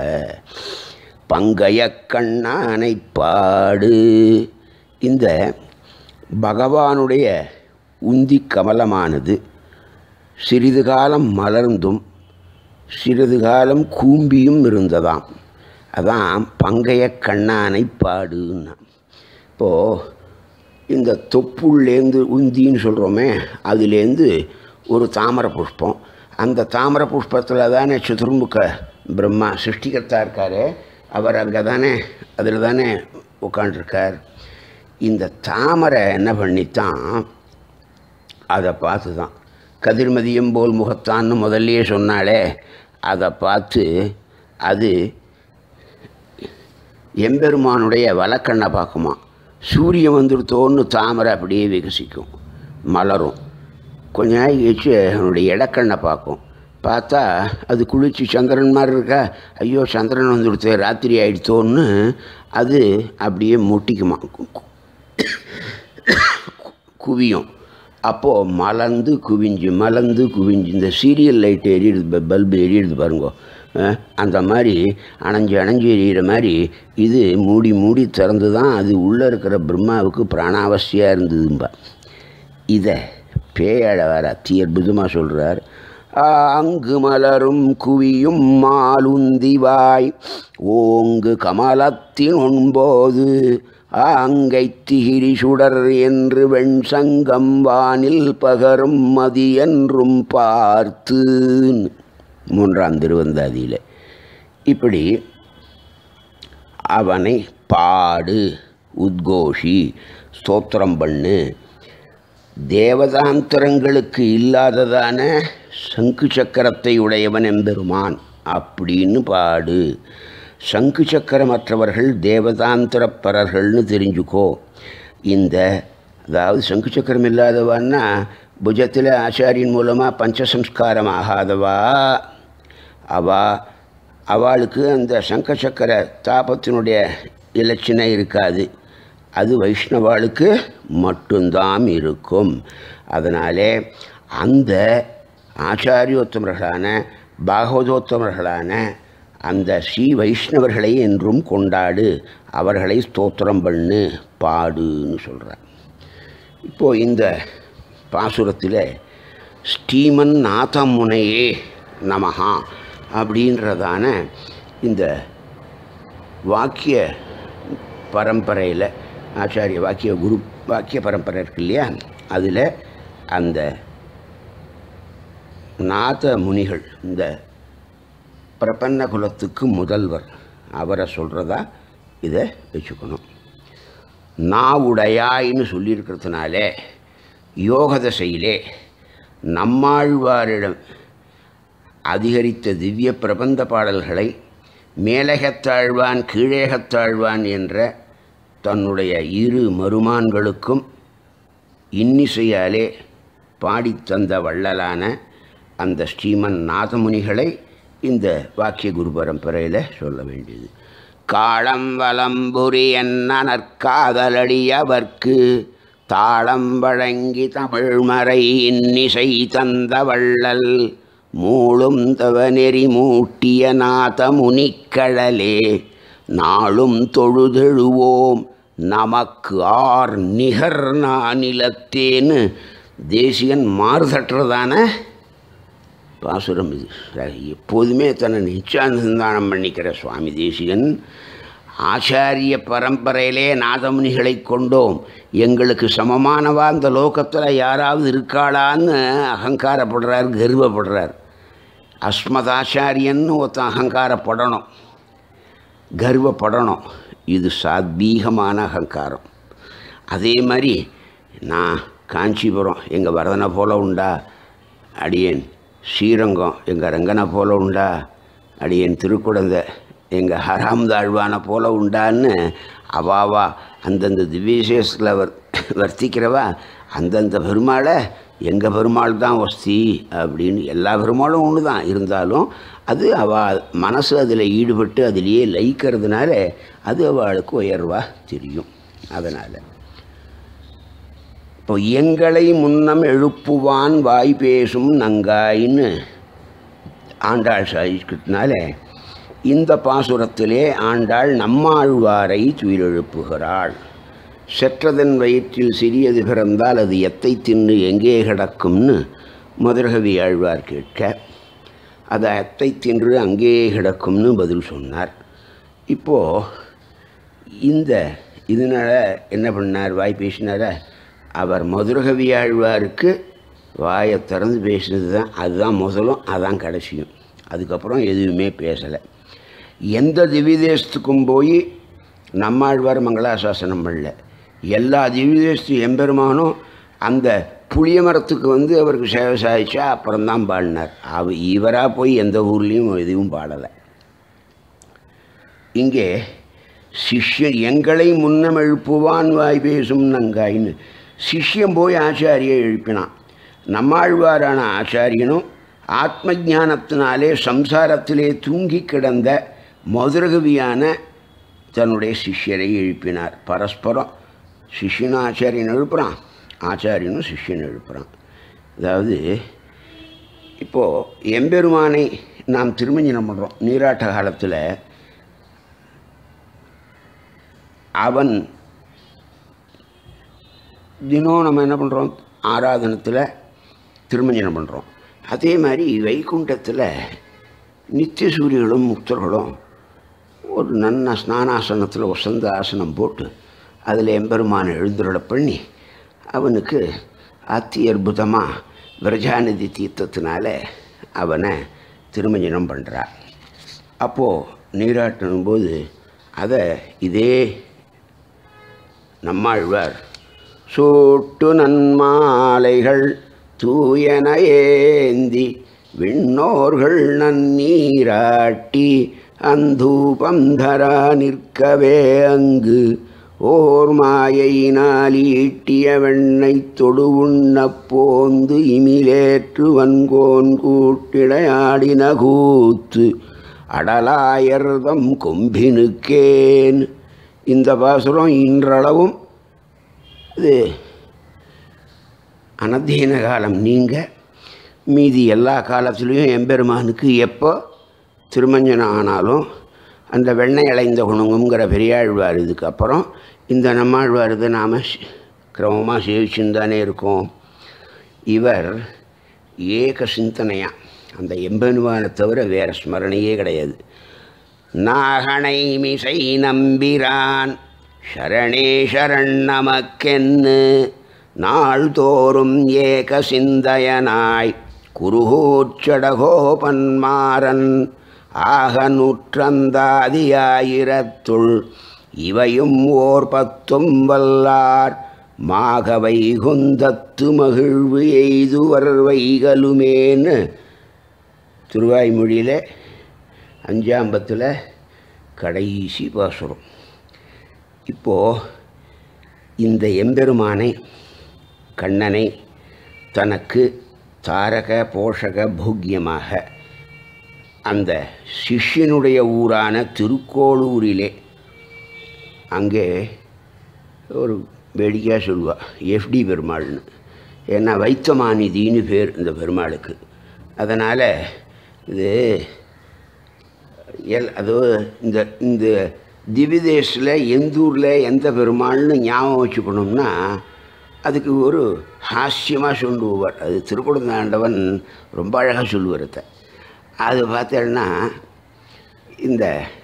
பங்கைய கண்ணானை பாடு இந்த பகவானுடைய உந்தி கமலமானது சிறிது காலம் மலர்ந்தும் சிறிது காலம் கூம்பியும் இருந்ததாம் அதான் பங்கைய கண்ணானை பாடுன்னா இப்போது இந்த தொப்புள்ளேந்து உந்தின்னு சொல்கிறோமே அதுலேருந்து ஒரு தாமரை புஷ்பம் அந்த தாமரை புஷ்பத்தில் தானே சதுர்முக பிரம்மா சிருஷ்டிகர்த்தா இருக்கார் அவர் அங்கே தானே அதில் தானே உட்காண்டிருக்கார் இந்த தாமரை என்ன பண்ணித்தான் அதை பார்த்து தான் கதிர்மதியம் போல் முகத்தான்னு முதல்லயே சொன்னாலே அதை பார்த்து அது எம்பெருமானுடைய வலக்கண்ணை பார்க்குமா சூரியன் வந்துடுத்தோன்னு தாமரை அப்படியே விகசிக்கும் மலரும் கொஞ்ச நாள் கழிச்சு அவனுடைய இடக்கண்ணை பார்க்கும் பார்த்தா அது குளிச்சு சந்திரன் மாதிரி இருக்கா ஐயோ சந்திரன் வந்துடுத்து ராத்திரி ஆயிடுத்தோன்னு அது அப்படியே முட்டிக்குமா குவியும் அப்போது மலர்ந்து குவிஞ்சு மலர்ந்து குவிஞ்சு இந்த சீரியல் லைட் எரியுது பல்பு எரியுது பாருங்கோ அஹ், அந்த மாதிரி அணைஞ்சு அணைஞ்சு எரியிற மாதிரி இது மூடி மூடி திறந்து தான் அது உள்ளே இருக்கிற பிரம்மாவுக்கு பிராணாவசியாக இருந்ததும்பா இதை பேயழ வேற அத்தி அற்புதமாக சொல்கிறார் அங்கு மலரும் குவியும் மாலுந்திவாய் ஓங்கு கமலத்தின் ஒன்போது அங்கை திகிரி சுடர் என்று வெண்சங்கம் வானில் பகரும் மதி என்றும் பார்த்து மூன்றாம் திருவந்தாதியில் இப்படி அவனை பாடு உத்கோஷி ஸ்தோத்திரம் பண்ணு தேவதாந்தரங்களுக்கு இல்லாததான சங்கு சக்கரத்தை உடையவன் எம்பெருமான் அப்படின்னு பாடு சங்கு சக்கரமற்றவர்கள் தேவதாந்தரப்பரர்கள்னு தெரிஞ்சுக்கோ இந்த அதாவது சங்கு சக்கரம் இல்லாதவான்னா புஜத்தில் ஆச்சாரியின் மூலமாக பஞ்சசம்ஸ்காரம் ஆகாதவா அவா அவளுக்கு அந்த சங்க சக்கர தாபத்தினுடைய இலட்சணை இருக்காது அது வைஷ்ணவாளுக்கு மட்டும்தான் இருக்கும் அதனாலே அந்த ஆச்சாரியோத்தமர்களான பாகவதோத்தமர்களான அந்த ஸ்ரீ வைஷ்ணவர்களை என்றும் கொண்டாடு அவர்களை ஸ்தோத்திரம் பண்ணு பாடுன்னு சொல்கிறார் இப்போது இந்த பாசுரத்தில் ஸ்ரீமன் நாதமுனையே நமஹா அப்படின்றதான இந்த வாக்கிய பரம்பரையில் ஆச்சாரிய வாக்கிய குரு வாக்கிய பரம்பரை இருக்கு இல்லையா அதில் அந்த நாத முனிகள் இந்த பிரபன்ன குலத்துக்கு முதல்வர் அவரை சொல்கிறதா இதை வச்சுக்கணும் நாவுடையாயின்னு சொல்லியிருக்கிறதுனால யோக தசையிலே நம்மாழ்வாரிடம் அதிகரித்த திவ்ய பிரபந்த பாடல்களை மேலகத்தாழ்வான் கீழேகத்தாழ்வான் என்ற தன்னுடைய இரு மருமான்களுக்கும் இன்னிசையாலே பாடித்தந்த வள்ளலான அந்த ஸ்ரீமன் நாதமுனிகளை இந்த வாக்கிய குரு பரம்பரையில் சொல்ல வேண்டியது காளம் வலம்புரி என்ன நற்காதலடியவர்க்கு தாளம் வழங்கி தமிழ்மறை இன்னிசை தந்த வள்ளல் மூளும் தவநெறி மூட்டிய நாத முனிக்கழலே நாளும் தொழுதெழுவோம் நமக்கு ஆர் நிகர் நானிலத்தேன்னு தேசியன் மாறுதட்டுறதான பாசுரம் இது எப்போதுமே தன்னை நிச்சானுசந்தானம் பண்ணிக்கிற சுவாமி தேசிகன் ஆச்சாரிய பரம்பரையிலே நாதமுனிகளை கொண்டோம் எங்களுக்கு சமமானவா இந்த லோகத்தில் யாராவது இருக்காளான்னு அகங்காரப்படுறார் கர்வப்படுறார் அஸ்மதாச்சாரியன்னு ஒருத்தன் அகங்காரப்படணும் கர்வப்படணும் இது சாத்வீகமான அகங்காரம் அதே மாதிரி நான் காஞ்சிபுரம் எங்கள் வரதனை போல உண்டா அடியேன் ஸ்ரீரங்கம் எங்கள் ரங்கனை போல உண்டா அடியேன் திருக்குழந்தை எங்கள் ஹராம்தாழ்வானை போல உண்டான்னு அவாவா அந்தந்த திவ்யசேஷத்தில் வர் வர்த்திக்கிறவா அந்தந்த பெருமாளை எங்கள் பெருமாள் தான் வஸ்தி அப்படின்னு எல்லா பெருமாளும் ஒன்று தான் இருந்தாலும் அது அவ மனசு அதில் ஈடுபட்டு அதிலேயே லயிக்கிறதுனால அது அவளுக்கு உயர்வாக தெரியும் அதனால் இப்போ எங்களை முன்னம் எழுப்புவான் வாய் பேசும் நங்காயின்னு ஆண்டாள் சாதிக்கிறதுனால இந்த பாசுரத்திலே ஆண்டாள் நம்மாழ்வாரை துயிலெழுப்புகிறாள் செற்றதன் வயிற்றில் சிறியது பிறந்தால் அது எத்தை தின்னு எங்கே கிடக்கும்னு மதுரகவி ஆழ்வார் கேட்க அது எத்தை தின்று அங்கே கிடக்கும்னு பதில் சொன்னார் இப்போது இந்த இதனால் என்ன பண்ணார் வாய் பேசினார அவர் மதுரகவி ஆழ்வாருக்கு வாயை திறந்து பேசினது தான் அதுதான் முதலும் அதான் கடைசியும் அதுக்கப்புறம் எதுவுமே பேசலை எந்த திவ்யதேசத்துக்கும் போய் நம்மாழ்வார் மங்களாசாசனம் பண்ணல எல்லா திவ்யதேசத்து எம்பெருமானும் அந்த புளிய மரத்துக்கு வந்து அவருக்கு சேவை சாதிச்சா அப்புறம்தான் பாடினார் அவ இவராக போய் எந்த ஊர்லேயும் எதுவும் பாடலை இங்கே சிஷ்யன் எங்களை முன்னம் எழுப்புவான் வாய் பேசும் நங்காயின்னு சிஷ்யன் போய் ஆச்சாரியை எழுப்பினான் நம்மாழ்வாரான ஆச்சாரியனும் ஆத்ம ஞானத்தினாலே சம்சாரத்திலே தூங்கி கிடந்த மதுரகவியான தன்னுடைய சிஷ்யரை எழுப்பினார் பரஸ்பரம் சிஷ்யனும் ஆச்சாரியன் எழுப்புறான் ஆச்சாரியனும் சிஷ்யன் எழுப்புறான் அதாவது இப்போது எம்பெருமானை நாம் திருமஞ்சனம் பண்ணுறோம் நீராட்ட காலத்தில் அவன் தினம் நம்ம என்ன பண்ணுறோம் ஆராதனத்தில் திருமஞ்சனம் பண்ணுறோம் அதே மாதிரி வைகுண்டத்தில் நித்திய சூரியர்களும் முக்தர்களும் ஒரு நன்ன ஸ்நானாசனத்தில் வசந்த ஆசனம் போட்டு அதில் எம்பெருமானை எழுந்துருளை பண்ணி அவனுக்கு அத்தி அற்புதமாக விரஜாநிதி தீர்த்தத்தினால அவனை திருமஞ்சனம் பண்ணுறார் அப்போது நீராட்டணும் போது அதை இதே நம்மாழ்வார் சூட்டு நன்மாலைகள் தூயன ஏந்தி விண்ணோர்கள் நன்னீராட்டி அந்தூபம் தரா நிற்கவே அங்கு ஓர் மாயையினால் ஈட்டிய வெண்ணை தொடு உண்ணப் போந்து இமிலேற்று வன்கோன் கூட்டிடையாடின கூத்து அடலாயர்தம் கொம்பினுக்கேன் இந்த பாசுரம் இன்றளவும் இது அனத்தீன காலம் நீங்க மீதி எல்லா காலத்துலேயும் எம்பெருமானுக்கு எப்போ திருமஞ்சனம் ஆனாலும் அந்த வெண்ணெய் அலைந்த குணங்குங்கிற பெரியாழ்வார் இதுக்கப்புறம் இந்த நம்மாழ்வார் இதை நாம் கிரமமாக சேவிச்சுன்னு தானே இருக்கோம் இவர் ஏக சிந்தனையா அந்த எம்பெருமானை தவிர வேறு ஸ்மரணையே கிடையாது நாகனை மிசை நம்பிரான் சரணே சரண் நமக்கென்னு நாள்தோறும் ஏக சிந்தையனாய் குருகூச்சடகோபன்மாறன் ஆக நூற்றந்தாதியாயிரத்துள் இவையும் ஓர் பத்தும் வல்லார் மாக வைகுந்தத்து மகிழ்வு எய்துவர் வைகலுமேன்னு திருவாய்மொழியில் அஞ்சாம்பத்தில் கடைசி பாசுரம் இப்போது இந்த எம்பெருமானை கண்ணனை தனக்கு தாரக போஷக போக்கியமாக அந்த சிஷ்யனுடைய ஊரான திருக்கோளூரிலே அங்கே ஒரு வேடிக்கையாக சொல்லுவா எஃப்டி பெருமாள்னு ஏன்னா வைத்தமானிதின்னு பேர் இந்த பெருமாளுக்கு அதனால் இது எல் அது இந்த இந்த திவிதேஷில் எந்த ஊரில் எந்த பெருமாள்னு ஞாபகம் வச்சுக்கணும்னா அதுக்கு ஒரு ஹாஸ்யமாக சொல்லுவார் அது திருக்குடந்தாண்டவன் ரொம்ப அழகாக சொல்லுவார் அதை அது பார்த்தேன்னா இந்த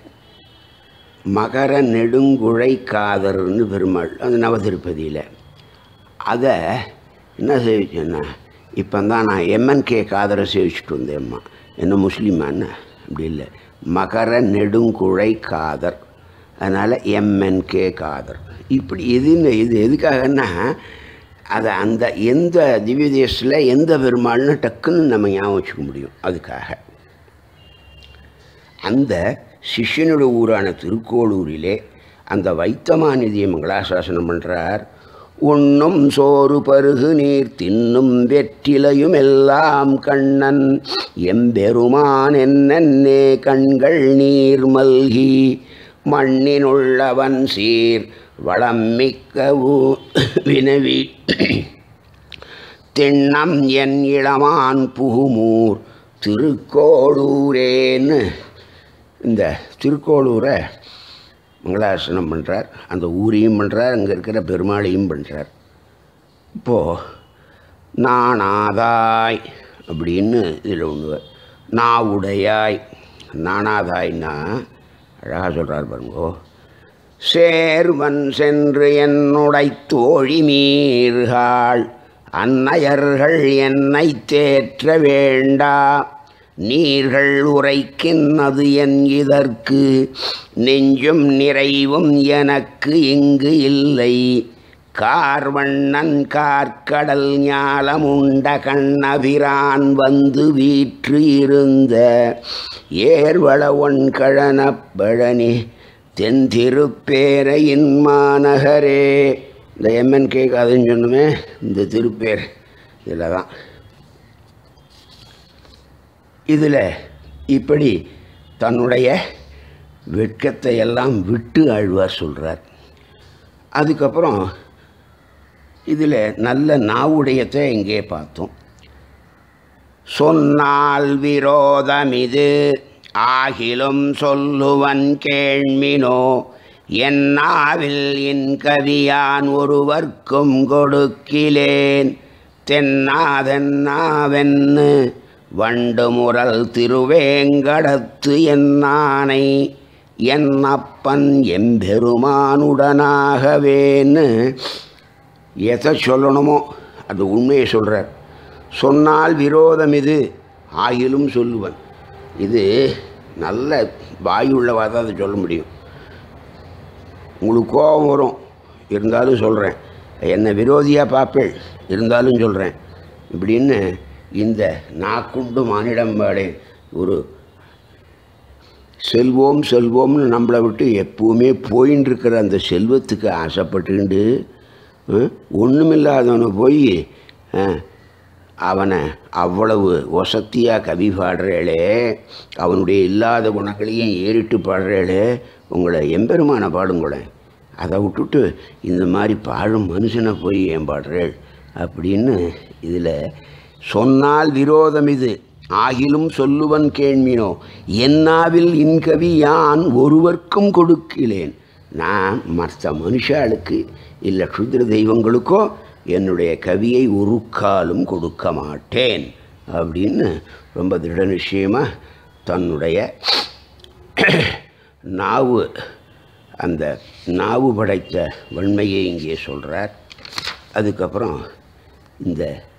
மகர நெடுங்குழை காதர்னு பெருமாள் அந்த நவதிருப்பதியில் அதை என்ன சேவிச்சேன்னா இப்போ தான் நான் எம்என்கே காதரை சேவிச்சுட்டு வந்தேம்மா என்ன முஸ்லீமான்னு அப்படி இல்லை மகர நெடுங்குழை காதர் அதனால் எம்என்கே காதர் இப்படி எதுன்னு இது எதுக்காகன்னா அதை அந்த எந்த திவ்ய தேசத்தில் எந்த பெருமாள்னு டக்குன்னு நம்ம ஞாபகம் வச்சுக்க முடியும் அதுக்காக அந்த சிஷ்யனுடைய ஊரான திருக்கோளூரிலே அந்த வைத்தமாநிதியை மங்களாசாசனம் பண்ணுறார் உண்ணும் சோறு பருகு நீர் தின்னும் வெற்றிலையும் எல்லாம் கண்ணன் எம்பெருமான் என்னே கண்கள் நீர் மல்கி மண்ணினுள்ளவன் சீர் வளம் மிக்க ஊ- வினவி திண்ணம் என் இளமான் புகுமூர் திருக்கோளூரேன்னு இந்த திருக்கோளூரை மங்களாசனம் பண்ணுறார் அந்த ஊரையும் பண்ணுறார் அங்கே இருக்கிற பெருமாளையும் பண்ணுறார் இப்போது நானாதாய் அப்படின்னு இதில் ஒன்று நான் உடையாய் நானாதாய்னா அழகாக சொல்கிறார் பாருங்கோ சேர்வன் சென்று என்னுடை தோழி மீர்காள் அன்னையர்கள் என்னை தேற்ற வேண்டா நீர்கள் உரைக்கின்னது என் இதற்கு நெஞ்சும் நிறைவும் எனக்கு இங்கு இல்லை கார்வண்ணன் கார்க்கடல் ஞாலமுண்ட கண்ணபிரான் வந்து வீற்று இருந்த ஏர்வளவன் கழனப்பழனி தென் திருப்பேரையின் மாநகரே இந்த எம்என் கே கதைன்னு சொன்னோமே இந்த திருப்பேர் இதில் தான் இதில் இப்படி தன்னுடைய வெட்கத்தை எல்லாம் விட்டு ஆழ்வார் சொல்கிறார் அதுக்கப்புறம் இதில் நல்ல நாவுடையத்தை எங்கே பார்த்தோம் சொன்னால் விரோதம் இது ஆகிலும் சொல்லுவன் கேள்மினோ என்னாவில் என் கவியான் ஒருவர்க்கும் கொடுக்கிலேன் தென்னாதென்னாவென்னு வண்டு முரல் திருவேங்கடத்து என்னானை என் அப்பன் எம்பெருமானுடனாகவேன்னு எதை சொல்லணுமோ அது உண்மையை சொல்கிறார் சொன்னால் விரோதம் இது ஆயிலும் சொல்லுவன் இது நல்ல வாயுள்ளவா தான் அதை சொல்ல முடியும் உங்களுக்கு கோபம் வரும் இருந்தாலும் சொல்கிறேன் என்னை விரோதியாக பார்ப்பேள் இருந்தாலும் சொல்கிறேன் இப்படின்னு இந்த நாக்குண்டு மானிடம்பாடே ஒரு செல்வோம் செல்வோம்னு நம்மளை விட்டு எப்பவுமே போயின்னு இருக்கிற அந்த செல்வத்துக்கு ஆசைப்பட்டுண்டு ஒன்றுமில்லாதவனை போய் அஹ், அவனை அவ்வளவு வசத்தியாக கவி பாடுறேளே அவனுடைய இல்லாத குணங்களையும் ஏறிட்டு பாடுறேளே உங்களை எம்பெருமான பாடுங்களேன் அதை விட்டுட்டு இந்த மாதிரி பாழும் மனுஷனை போய் ஏன் பாடுறேள் அப்படின்னு இதில் சொன்னால் விரோதம் இது ஆகிலும் சொல்லுவன் கேள்மினோ என்னாவில் இன்கவி யான் ஒருவர்க்கும் கொடுக்கிறேன் நான் மற்ற மனுஷாளுக்கு இல்லை க்ஷுத்ர தெய்வங்களுக்கோ என்னுடைய கவியை ஒரு காலும் கொடுக்க மாட்டேன் அப்படின்னு ரொம்ப திருட நிச்சயமாக தன்னுடைய நாவு அந்த நாவு படைத்த வன்மையை இங்கே சொல்கிறார் அதுக்கப்புறம் இந்த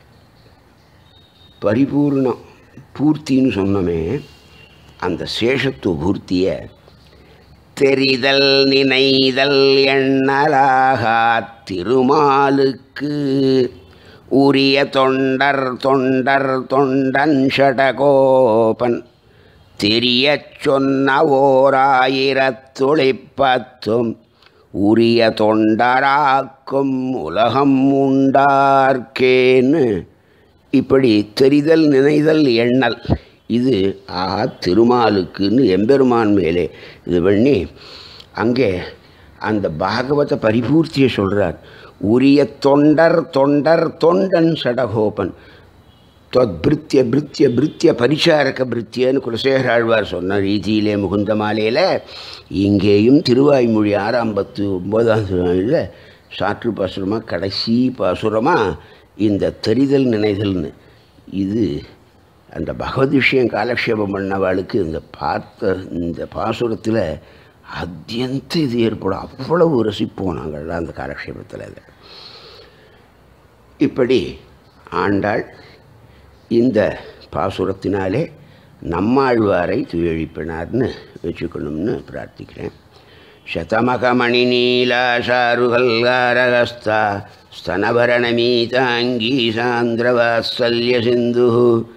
பரிபூர்ணம் பூர்த்தின்னு சொன்னோமே அந்த சேஷத்துவ பூர்த்தியை தெரிதல் நினைதல் எண்ணலாகா திருமாலுக்கு உரிய தொண்டர் தொண்டர் தொண்டன் ஷடகோபன் தெரியச் சொன்ன ஓர் ஆயிரத்துளிப்பத்தும் உரிய தொண்டராக்கும் உலகம் உண்டார்க்கேன்னு இப்படி தெரிதல் நினைதல் எண்ணல் இது ஆஹா திருமாலுக்குன்னு எம்பெருமான் மேலே இது பண்ணி அங்கே அந்த பாகவத பரிபூர்த்தியை சொல்கிறார் உரிய தொண்டர் தொண்டர் தொண்டன் சடகோபன் தொத்பிருத்திய பிருத்திய பிருத்திய பரிசாரக பிருத்தியன்னு குலசேகர ஆழ்வார் சொன்ன ரீதியிலே முகுந்த மாலையில் இங்கேயும் திருவாய்மொழி ஆறாம் பத்து ஒன்பதாம் திருநாளில் சாற்று பாசுரமாக கடைசி பாசுரமாக இந்த தெரிதல் நினைதல்னு இது அந்த பகவத் விஷயம் காலக்ஷேபம் பண்ணவாளுக்கு இந்த பார்த்த இந்த பாசுரத்தில் அத்தியந்த இது ஏற்படும் அவ்வளவு ரசிப்போம் நாங்கள்லாம் அந்த காலக்ஷேபத்தில் அதை இப்படி ஆண்டாள் இந்த பாசுரத்தினாலே நம்மாழ்வாரை துயழிப்பினார்னு வச்சுக்கணும்னு பிரார்த்திக்கிறேன் శతమకమణి నీలాశారుహల్గారగస్తా స్తనభరణమీతాంగీ సాంద్రవాత్సల్య సింధు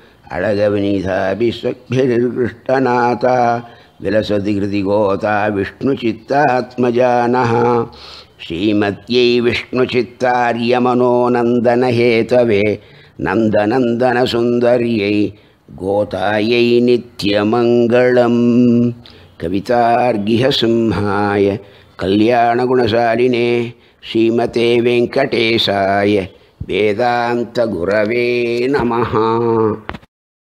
అడగవినీతాభిస్వభ్యనిర్గృష్టనాథ విలసతి కృతిగోతా విష్ణుచిత్తాత్మజాన శ్రీమత్యై విష్ణుచిత్తార్యమనోనందనహేతవే నందనందనసుందర్యై गोतायै नित्यमङ्गलं कवितार्गिहसिंहाय कल्याणगुणशालिने श्रीमते वेङ्कटेशाय वेदान्तगुरवे नमः